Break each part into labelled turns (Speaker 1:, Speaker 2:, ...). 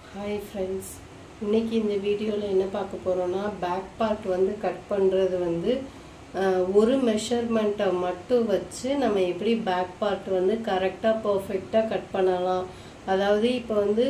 Speaker 1: hi friends இன்னைக்கு இந்த வீடியோவில் என்ன பார்க்க போகிறோன்னா பேக் பார்ட் வந்து கட் பண்ணுறது வந்து ஆஹ், ஒரு மெஷர்மெண்ட்டை மட்டும் வச்சு நம்ம எப்படி பேக் பார்ட் வந்து கரெக்டாக பர்ஃபெக்டாக கட் பண்ணலாம் அதாவது இப்போ வந்து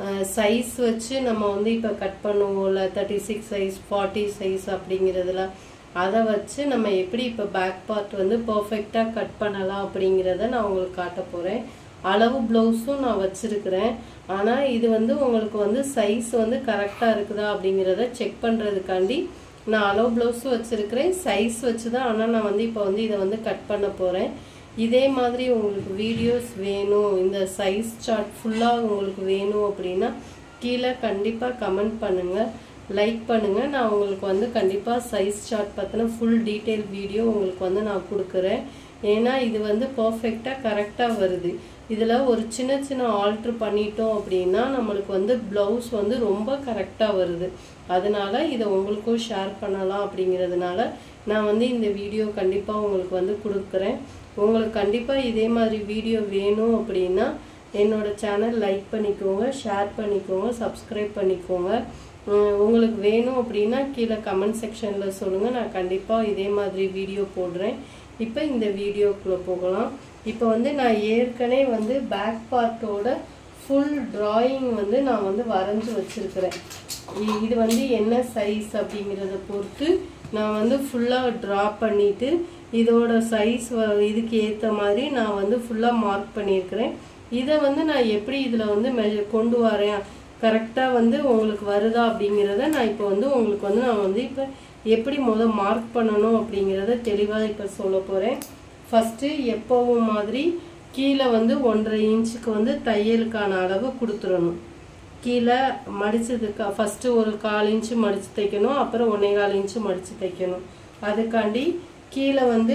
Speaker 1: சைஸ் வச்சு நம்ம வந்து இப்போ கட் பண்ணுவோம்ல thirty six size forty size அப்படிங்கிறதுல அதை வச்சு நம்ம எப்படி இப்போ பேக் பார்ட் வந்து பர்ஃபெக்டாக கட் பண்ணலாம் அப்படிங்கிறத நான் உங்களுக்கு காட்ட போகிறேன் அளவு ப்ளவுஸும் நான் வச்சிருக்கிறேன் ஆனால் இது வந்து உங்களுக்கு வந்து சைஸ் வந்து கரெக்டாக இருக்குதா அப்படிங்கிறத செக் பண்ணுறதுக்காண்டி நான் அளவு ப்ளவுஸும் வச்சிருக்கிறேன் சைஸ் வச்சு தான் ஆனால் நான் வந்து இப்போ வந்து இதை வந்து கட் பண்ண போகிறேன் இதே மாதிரி உங்களுக்கு வீடியோஸ் வேணும் இந்த சைஸ் சார்ட் ஃபுல்லாக உங்களுக்கு வேணும் அப்படின்னா கீழே கண்டிப்பாக கமெண்ட் பண்ணுங்கள் லைக் பண்ணுங்கள் நான் உங்களுக்கு வந்து கண்டிப்பாக சைஸ் சார்ட் பற்றின ஃபுல் டீட்டெயில் வீடியோ உங்களுக்கு வந்து நான் கொடுக்குறேன் ஏன்னா இது வந்து பர்ஃபெக்டாக கரெக்டாக வருது இதில் ஒரு சின்ன சின்ன ஆல்ட்ரு பண்ணிட்டோம் அப்படின்னா நம்மளுக்கு வந்து ப்ளவுஸ் வந்து ரொம்ப கரெக்டாக வருது அதனால இதை உங்களுக்கும் ஷேர் பண்ணலாம் அப்படிங்கிறதுனால நான் வந்து இந்த வீடியோ கண்டிப்பாக உங்களுக்கு வந்து கொடுக்குறேன் உங்களுக்கு கண்டிப்பாக இதே மாதிரி வீடியோ வேணும் அப்படின்னா என்னோட சேனல் லைக் பண்ணிக்கோங்க ஷேர் பண்ணிக்கோங்க சப்ஸ்கிரைப் பண்ணிக்கோங்க உம், உங்களுக்கு வேணும் அப்படின்னா கீழே கமெண்ட் செக்ஷனில் சொல்லுங்கள் நான் கண்டிப்பாக இதே மாதிரி வீடியோ போடுறேன் இப்போ இந்த வீடியோக்குள்ளே போகலாம் இப்போ வந்து நான் ஏற்கனவே வந்து பேக் பார்ட்டோட ஃபுல் டிராயிங் வந்து நான் வந்து வரைஞ்சி வச்சிருக்கிறேன் இ- இது வந்து என்ன சைஸ் அப்படிங்கிறத பொறுத்து நான் வந்து ஃபுல்லாக ட்ரா பண்ணிட்டு இதோட சைஸ் இதுக்கு ஏற்ற மாதிரி நான் வந்து ஃபுல்லாக மார்க் பண்ணியிருக்கிறேன் இதை வந்து நான் எப்படி இதில் வந்து மெ- கொண்டு வரேன் கரெக்டாக வந்து உங்களுக்கு வருதா அப்படிங்கிறத நான் இப்போ வந்து உங்களுக்கு வந்து நான் வந்து இப்போ எப்படி முத மார்க் பண்ணணும் அப்படிங்கிறத தெளிவாக இப்போ சொல்ல போகிறேன் ஃபஸ்ட்டு எப்போவும் மாதிரி கீழே வந்து ஒன்றரை இன்ச்சுக்கு வந்து தையலுக்கான அளவு கொடுத்துடணும் கீழே மடிச்சதுக்கு ஃபஸ்ட்டு ஒரு கால் இன்ச்சு மடித்து தைக்கணும் அப்புறம் ஒன்றே கால் இன்ச்சு மடித்து தைக்கணும் அதுக்காண்டி கீழே வந்து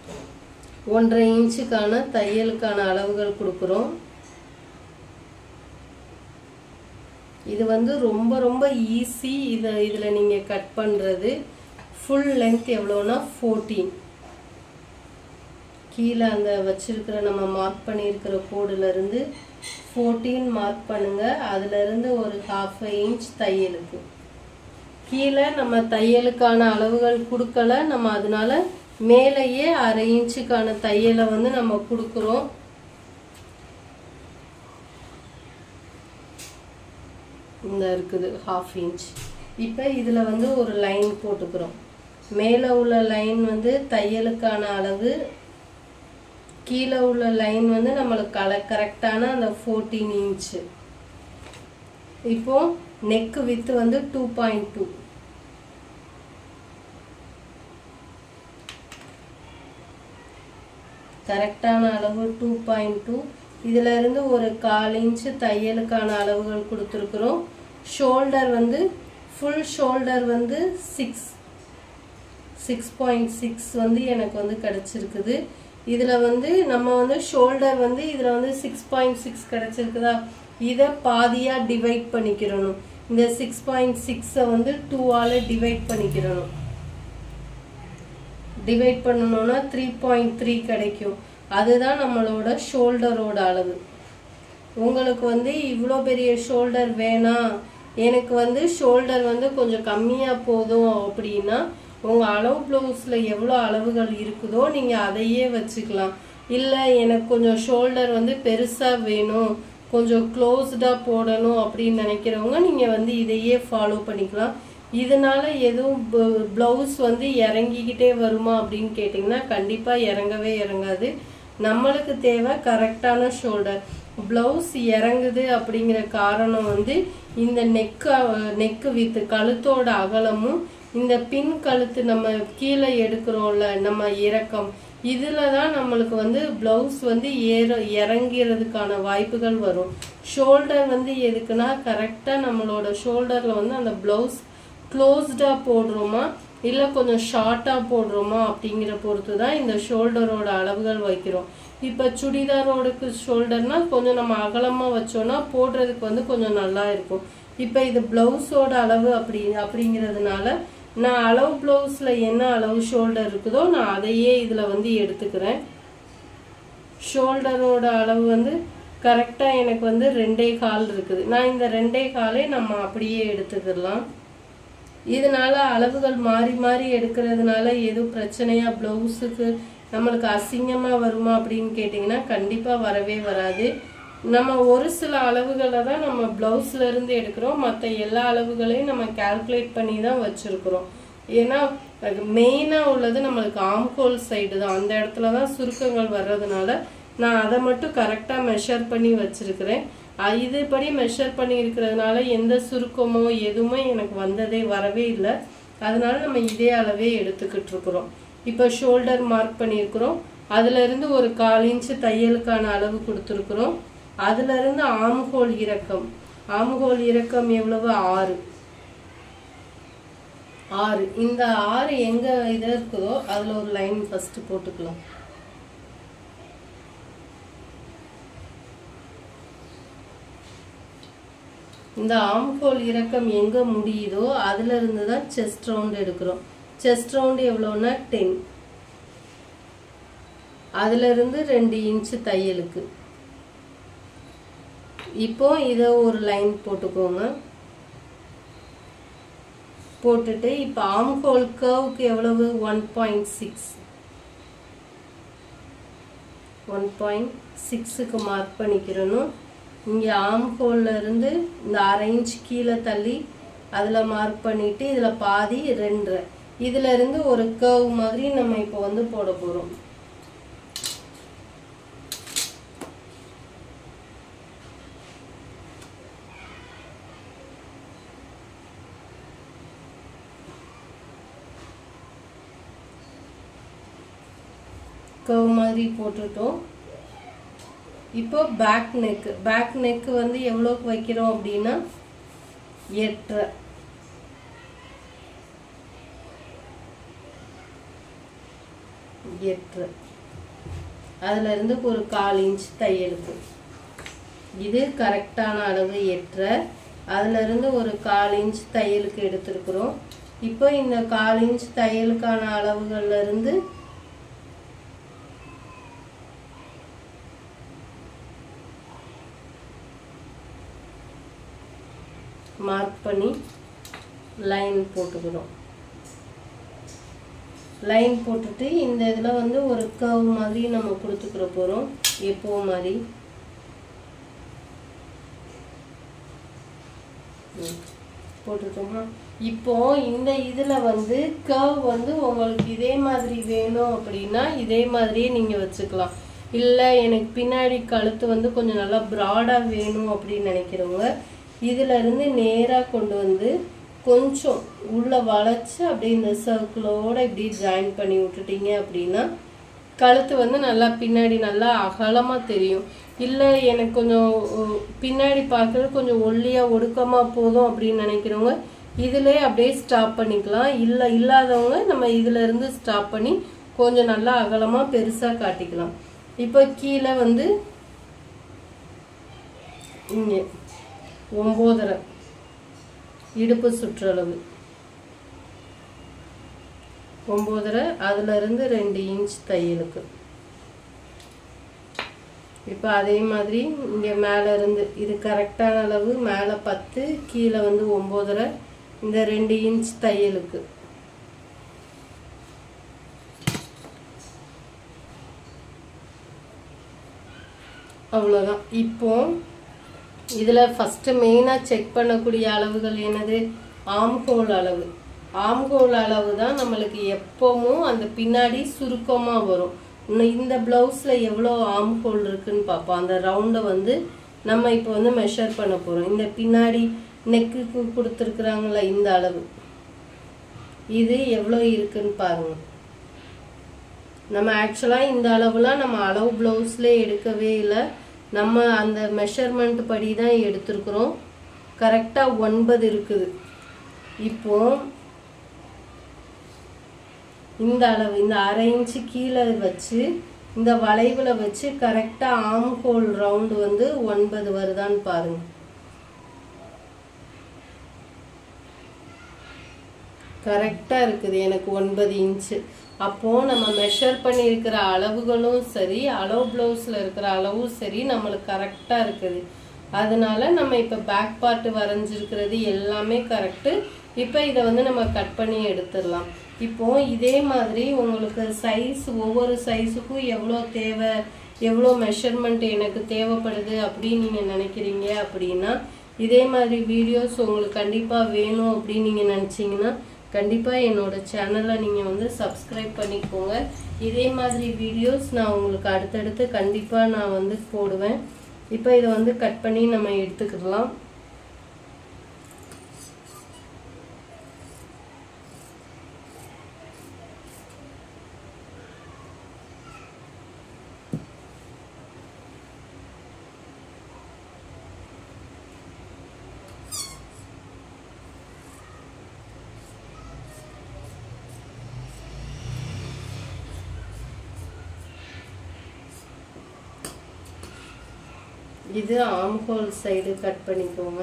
Speaker 1: ஒன்றரை இன்ச்சுக்கான தையலுக்கான அளவுகள் கொடுக்குறோம் இது வந்து ரொம்ப ரொம்ப ஈஸி இதை இதில் நீங்கள் கட் பண்ணுறது ஃபுல் லென்த் எவ்வளோனா ஃபோர்டீன் கீழே அந்த வச்சிருக்கிற நம்ம மார்க் பண்ணியிருக்கிற கோடுல இருந்து ஃபோர்டீன் மார்க் பண்ணுங்க அதுல இருந்து ஒரு ஹாஃப் இன்ச் தையலுக்கு கீழே நம்ம தையலுக்கான அளவுகள் கொடுக்கல நம்ம அதனால மேலேயே அரை இன்ச்சுக்கான தையலை வந்து நம்ம கொடுக்குறோம் இந்த இருக்குது ஹாஃப் இன்ச் இப்போ இதில் வந்து ஒரு லைன் போட்டுக்கிறோம் மேலே உள்ள லைன் வந்து தையலுக்கான அளவு கீழே உள்ள லைன் வந்து நம்மளுக்கு கல கரெக்டான அந்த ஃபோர்டீன் இன்ச்சு இப்போ நெக்கு வித்து வந்து டூ பாயிண்ட் டூ கரெக்டான அளவு டூ பாயிண்ட் டூ இதில் இருந்து ஒரு கால் இன்ச்சு தையலுக்கான அளவுகள் கொடுத்துருக்குறோம் ஷோல்டர் வந்து ஃபுல் ஷோல்டர் வந்து சிக்ஸ் சிக்ஸ் பாயிண்ட் சிக்ஸ் வந்து எனக்கு வந்து கிடச்சிருக்குது இதில் வந்து நம்ம வந்து ஷோல்டர் வந்து இதில் வந்து சிக்ஸ் பாயிண்ட் சிக்ஸ் கிடச்சிருக்குதா இதை பாதியாக டிவைட் பண்ணிக்கிறணும் இந்த சிக்ஸ் பாயிண்ட் சிக்ஸை வந்து டூவால் டிவைட் பண்ணிக்கிறணும் டிவைட் பண்ணணும்னா த்ரீ பாயிண்ட் த்ரீ கிடைக்கும் அதுதான் நம்மளோட ஷோல்டரோட அளவு உங்களுக்கு வந்து இவ்வளோ பெரிய ஷோல்டர் வேணாம் எனக்கு வந்து ஷோல்டர் வந்து கொஞ்சம் கம்மியாக போதும் அப்படின்னா உங்கள் அளவு ப்ளவுஸில் எவ்வளோ அளவுகள் இருக்குதோ நீங்கள் அதையே வச்சுக்கலாம் இல்லை எனக்கு கொஞ்சம் ஷோல்டர் வந்து பெருசாக வேணும் கொஞ்சம் க்ளோஸ்டாக போடணும் அப்படின்னு நினைக்கிறவங்க நீங்கள் வந்து இதையே ஃபாலோ பண்ணிக்கலாம் இதனால எதுவும் ப்ளவுஸ் வந்து இறங்கிக்கிட்டே வருமா அப்படின்னு கேட்டிங்கன்னா கண்டிப்பாக இறங்கவே இறங்காது நம்மளுக்கு தேவை கரெக்டான ஷோல்டர் ப்ளவுஸ் இறங்குது அப்படிங்கிற காரணம் வந்து இந்த நெக்கு நெக்கு வித்து கழுத்தோட அகலமும் இந்த பின் கழுத்து நம்ம கீழே எடுக்கிறோம்ல நம்ம இறக்கம் இதில் தான் நம்மளுக்கு வந்து ப்ளவுஸ் வந்து ஏற இறங்கிறதுக்கான வாய்ப்புகள் வரும் ஷோல்டர் வந்து எதுக்குன்னா கரெக்டாக நம்மளோட ஷோல்டரில் வந்து அந்த ப்ளவுஸ் க்ளோஸ்டாக போடுறோமா இல்லை கொஞ்சம் ஷார்ட்டாக போடுறோமா அப்படிங்கிற பொறுத்து தான் இந்த ஷோல்டரோட அளவுகள் வைக்கிறோம் இப்போ சுடிதாரோடுக்கு ஷோல்டர்னா கொஞ்சம் நம்ம அகலமாக வச்சோன்னா போடுறதுக்கு வந்து கொஞ்சம் நல்லா இருக்கும் இப்போ இது ப்ளவுஸோட அளவு அப்படி அப்படிங்கிறதுனால நான் அளவு ப்ளவுஸில் என்ன அளவு ஷோல்டர் இருக்குதோ நான் அதையே இதில் வந்து எடுத்துக்கிறேன் ஷோல்டரோட அளவு வந்து கரெக்டாக எனக்கு வந்து ரெண்டே கால் இருக்குது நான் இந்த ரெண்டே காலே நம்ம அப்படியே எடுத்துக்கிடலாம் இதனால அளவுகள் மாறி மாறி எடுக்கிறதுனால எதுவும் பிரச்சனையா ப்ளவுஸுக்கு நம்மளுக்கு அசிங்கமாக வருமா அப்படின்னு கேட்டிங்கன்னா கண்டிப்பாக வரவே வராது நம்ம ஒரு சில அளவுகளை தான் நம்ம ப்ளவுஸ்ல இருந்து எடுக்கிறோம் மற்ற எல்லா அளவுகளையும் நம்ம கால்குலேட் பண்ணி தான் வச்சுருக்குறோம் ஏன்னா மெயினாக உள்ளது நம்மளுக்கு ஆம்கோல் சைடு தான் அந்த இடத்துல தான் சுருக்கங்கள் வர்றதுனால நான் அதை மட்டும் கரெக்டாக மெஷர் பண்ணி வச்சிருக்கிறேன் அஹ் இதுபடி மெஷர் பண்ணி இருக்கிறதுனால எந்த சுருக்கமோ எதுவுமே எனக்கு வந்ததே வரவே இல்லை அதனால நம்ம இதே அளவே எடுத்துக்கிட்டு இருக்கிறோம் இப்போ ஷோல்டர் மார்க் பண்ணியிருக்கிறோம் அதுல இருந்து ஒரு கால் இன்ச்சு தையலுக்கான அளவு கொடுத்துருக்குறோம் அதுல இருந்து ஆம்ஹோல் இறக்கம் ஆம்ஹோல் இறக்கம் எவ்வளவு ஆறு ஆறு இந்த ஆறு எங்க இது இருக்குதோ அதுல ஒரு லைன் ஃபர்ஸ்ட் போட்டுக்கலாம் இந்த ஆம்ஹோல் இறக்கம் எங்க முடியுதோ அதுல இருந்து தான் செஸ்ட் ரவுண்ட் எடுக்கிறோம் செஸ்ட் ரவுண்ட் எவ்வளோன்னா டென் அதுல இருந்து ரெண்டு இன்ச்சு தையலுக்கு இப்போ இதை ஒரு லைன் போட்டுக்கோங்க போட்டுட்டு இப்போ ஆம்ஹோல் கர்வுக்கு எவ்வளவு one point six one point சிக்ஸுக்கு மார்க் பண்ணிக்கிறணும் இங்கே ஆம்ஹோல்ல இருந்து இந்த அரை இன்ச் கீழே தள்ளி அதில் மார்க் பண்ணிட்டு இதில் பாதி ரெண்டரை இதுல இருந்து ஒரு கர்வ் மாதிரி நம்ம இப்போ வந்து போட போகிறோம் கர்வ் மாதிரி போட்டுட்டோம் இப்போ பேக் நெக் பேக் நெக் வந்து எவ்வளோக்கு வைக்கிறோம் அப்படின்னா எட்டரை எட்டரை அதுல இருந்து ஒரு கால் இன்ச் தையலுக்கு இது கரெக்டான அளவு எட்டரை அதுல இருந்து ஒரு கால் இன்ச் தையலுக்கு எடுத்திருக்கிறோம் இப்போ இந்த கால் இன்ச் தையலுக்கான அளவுகள்ல இருந்து மார்க் பண்ணி லைன் போட்டுக்கிறோம் லைன் போட்டுட்டு இந்த இதில் வந்து ஒரு கர்வ் மாதிரி நம்ம கொடுத்துக்கிற போகிறோம் எப்போ மாதிரி ம், போட்டுட்டோமா இப்போ இந்த இதில் வந்து கர்வ் வந்து உங்களுக்கு இதே மாதிரி வேணும் அப்படின்னா இதே மாதிரியே நீங்கள் வச்சுக்கலாம் இல்லை எனக்கு பின்னாடி கழுத்து வந்து கொஞ்சம் நல்லா ப்ராடாக வேணும் அப்படின்னு நினைக்கிறவங்க இதுல இருந்து நேராக கொண்டு வந்து கொஞ்சம் உள்ள வளைச்சு அப்படியே இந்த சர்க்கிளோட இப்படி ஜாயின் பண்ணி விட்டுட்டீங்க அப்படின்னா கழுத்து வந்து நல்லா பின்னாடி நல்லா அகலமா தெரியும் இல்லை எனக்கு கொஞ்சம் உ- பின்னாடி பார்க்கறது கொஞ்சம் ஒல்லியா ஒடுக்கமா போதும் அப்படின்னு நினைக்கிறவங்க இதுலயே அப்படியே ஸ்டாப் பண்ணிக்கலாம் இல்லை இல்லாதவங்க நம்ம இதுல இருந்து ஸ்டாப் பண்ணி கொஞ்சம் நல்லா அகலமா பெருசா காட்டிக்கலாம் இப்போ கீழே வந்து இங்கே ஒம்போதரை இடுப்பு சுற்றளவு ஒம்போதரை அதுல இருந்து ரெண்டு இன்ச் தையலுக்கு இப்போ அதே மாதிரி இங்கே மேலே இருந்து இது கரெக்டான அளவு மேலே பத்து கீழே வந்து ஒம்போதரை இந்த ரெண்டு இன்ச் தையலுக்கு அவ்வளோதான் இப்போ இதில் ஃபஸ்ட்டு மெயினாக செக் பண்ணக்கூடிய அளவுகள் என்னது ஆம்ஹோல் அளவு ஆம்ஹோல் அளவு தான் நம்மளுக்கு எப்பவும் அந்த பின்னாடி சுருக்கமாக வரும் இன்னும் இந்த ப்ளவுஸில் எவ்வளோ ஆம்ஹோல் இருக்குன்னு பார்ப்போம் அந்த ரவுண்டை வந்து நம்ம இப்போ வந்து மெஷர் பண்ண போகிறோம் இந்த பின்னாடி நெக்குக்கு கொடுத்துருக்குறாங்களா இந்த அளவு இது எவ்வளோ இருக்குன்னு பாருங்க நம்ம ஆக்சுவலாக இந்த அளவுலாம் நம்ம அளவு ப்ளவுஸ்லேயே எடுக்கவே இல்லை நம்ம அந்த மெஷர்மெண்ட் படி தான் எடுத்திருக்கிறோம் கரெக்டாக ஒன்பது இருக்குது இப்போ இந்த அளவு இந்த அரை இன்ச்சு கீழே வச்சு இந்த வளைவுல வச்சு கரெக்டாக ஆம் ஹோல் ரவுண்டு வந்து ஒன்பது வருதான்னு பாருங்க கரெக்டாக இருக்குது எனக்கு ஒன்பது இன்ச்சு அப்போது நம்ம மெஷர் பண்ணியிருக்கிற அளவுகளும் சரி அளவு ப்ளவுஸில் இருக்கிற அளவும் சரி நம்மளுக்கு கரெக்டாக இருக்குது அதனால நம்ம இப்போ பேக் பார்ட் வரைஞ்சிருக்கிறது எல்லாமே கரெக்டு இப்போ இதை வந்து நம்ம கட் பண்ணி எடுத்துடலாம் இப்போ இதே மாதிரி உங்களுக்கு சைஸ் ஒவ்வொரு சைஸுக்கும் எவ்வளோ தேவை எவ்வளோ மெஷர்மெண்ட் எனக்கு தேவைப்படுது அப்படின்னு நீங்கள் நினைக்கிறீங்க அப்படின்னா இதே மாதிரி வீடியோஸ் உங்களுக்கு கண்டிப்பாக வேணும் அப்படின்னு நீங்கள் நினச்சிங்கன்னா கண்டிப்பாக என்னோட சேனலை நீங்கள் வந்து சப்ஸ்கிரைப் பண்ணிக்கோங்க இதே மாதிரி வீடியோஸ் நான் உங்களுக்கு அடுத்தடுத்து கண்டிப்பாக நான் வந்து போடுவேன் இப்போ இதை வந்து கட் பண்ணி நம்ம எடுத்துக்கிடலாம் இது ஆம்ஹோல் சைடு கட் பண்ணிக்கோங்க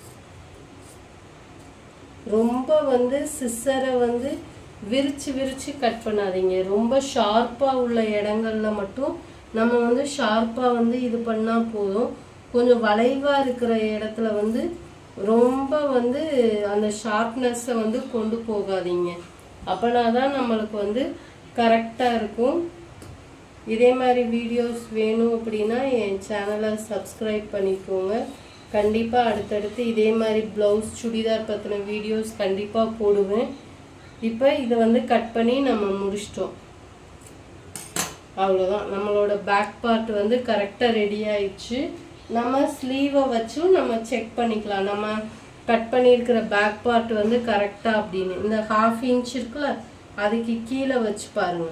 Speaker 1: ரொம்ப வந்து சிஸ்ஸரை வந்து விரிச்சு விரிச்சு கட் பண்ணாதீங்க ரொம்ப ஷார்ப்பாக உள்ள இடங்கள்ல மட்டும் நம்ம வந்து ஷார்ப்பாக வந்து இது பண்ணால் போதும் கொஞ்சம் வளைவாக இருக்கிற இடத்துல வந்து ரொம்ப வந்து அந்த ஷார்ப்னஸை வந்து கொண்டு போகாதீங்க அப்போனா தான் நம்மளுக்கு வந்து கரெக்டாக இருக்கும் இதே மாதிரி வீடியோஸ் வேணும் அப்படின்னா என் சேனலை சப்ஸ்கிரைப் பண்ணிக்கோங்க கண்டிப்பாக அடுத்தடுத்து இதே மாதிரி ப்ளவுஸ் சுடிதார் பற்றின வீடியோஸ் கண்டிப்பாக போடுவேன் இப்போ இதை வந்து கட் பண்ணி நம்ம முடிச்சிட்டோம் அவ்வளோதான் நம்மளோட பேக் பார்ட் வந்து கரெக்டாக ரெடி ஆயிடுச்சு நம்ம ஸ்லீவை வச்சும் நம்ம செக் பண்ணிக்கலாம் நம்ம கட் பண்ணியிருக்கிற பேக் பார்ட் வந்து கரெக்டாக அப்படின்னு இந்த ஹாஃப் இன்ச் இருக்குல்ல அதுக்கு கீழே வச்சு பாருங்கள்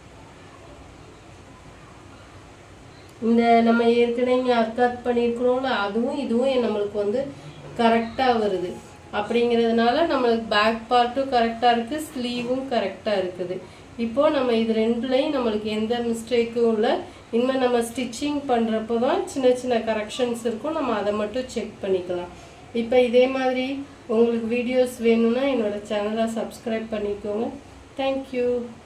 Speaker 1: இந்த நம்ம ஏற்கனவே இங்கே அர்க்காத் பண்ணியிருக்கிறோம்ல அதுவும் இதுவும் நம்மளுக்கு வந்து கரெக்டாக வருது அப்படிங்கிறதுனால நம்மளுக்கு பேக் பார்ட்டும் கரெக்டாக இருக்குது ஸ்லீவும் கரெக்டாக இருக்குது இப்போ நம்ம இது ரெண்டுலையும் நம்மளுக்கு எந்த மிஸ்டேக்கும் இல்லை இனிமேல் நம்ம ஸ்டிச்சிங் பண்ணுறப்போ தான் சின்ன சின்ன கரெக்ஷன்ஸ் இருக்கும் நம்ம அதை மட்டும் செக் பண்ணிக்கலாம் இப்போ இதே மாதிரி உங்களுக்கு வீடியோஸ் வேணும்னா என்னோட சேனலை சப்ஸ்கிரைப் பண்ணிக்கோங்க தேங்க்யூ